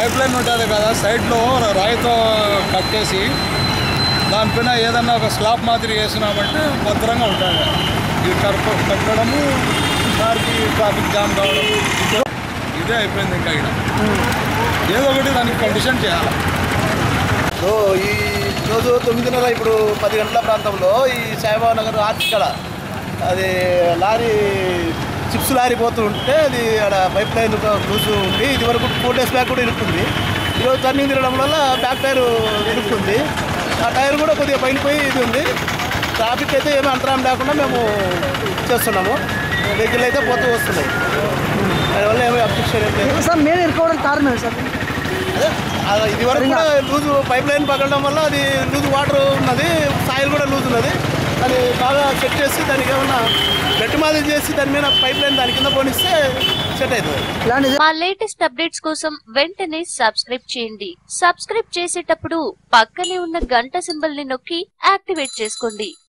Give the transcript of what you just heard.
pipe line ఉంటుంది కదా సైడ్లో రాయితో కట్టేసి దానిపైన ఏదన్నా ఒక స్లాబ్ మాదిరి వేసినామంటే భద్రంగా ఉంటుంది ఇది కరప కట్టడము కార్కి ట్రాఫిక్ జామ్ కావడం ఇదే- ఇదే అయిపోయింది ఇంకా ఇక్కడ ఏదో ఒకటి దానికి కండిషన్ చేయాలి సో ఈ రోజు తొమ్మిదిన్నర ఇప్పుడు పది గంటల ప్రాంతంలో ఈ సాయిబాబా నగర్ ఆర్చ్ కాడ అది లారీ చిప్స్ లారీ పోతుంటే అది ఆడ పైప్ లైన్ లూజ్ ఉంది ఇది వరకు ఫోర్ డేస్ బ్యాక్ కూడా ఇరుక్కుంది ఈరోజు టర్నింగ్ తిరగడం వల్ల బ్యాక్ టైర్ ఇరుక్కుంది ఆ టైర్ కూడా కొద్దిగా పైనపోయి ఇది ఉంది ట్రాఫిక్ అయితే ఏమీ అంతరాయం లేకుండా మేము చేస్తున్నాము వెహికల్ అయితే పోతూ వస్తున్నాయి దానివల్ల ఏమీ అబ్జెక్షన్ ఏం లేదు సార్ మెయిన్ ఇరుకోవడానికి కారణం ఏంటి సార్ అదే, అది ఇది వరకు కూడా లూజ్ పైప్ లైన్ పగలడం వల్ల అది లూజ్ వాటర్ ఉన్నది సాయిల్ కూడా లూజ్ ఉన్నది అది బాగా సెట్ చేసి దానికి ఏమన్నా గట్టి మాదిరి చేసి దాని మీద పైప్ లైన్ దాని కింద పోనిస్తే సెట్ అవుతుంది ఇలాంటి మా లేటెస్ట్ అప్డేట్స్ కోసం వెంటనే సబ్స్క్రైబ్ చేయండి సబ్స్క్రైబ్ చేసేటప్పుడు పక్కనే ఉన్న గంట సింబల్ ని నొక్కి యాక్టివేట్ చేసుకోండి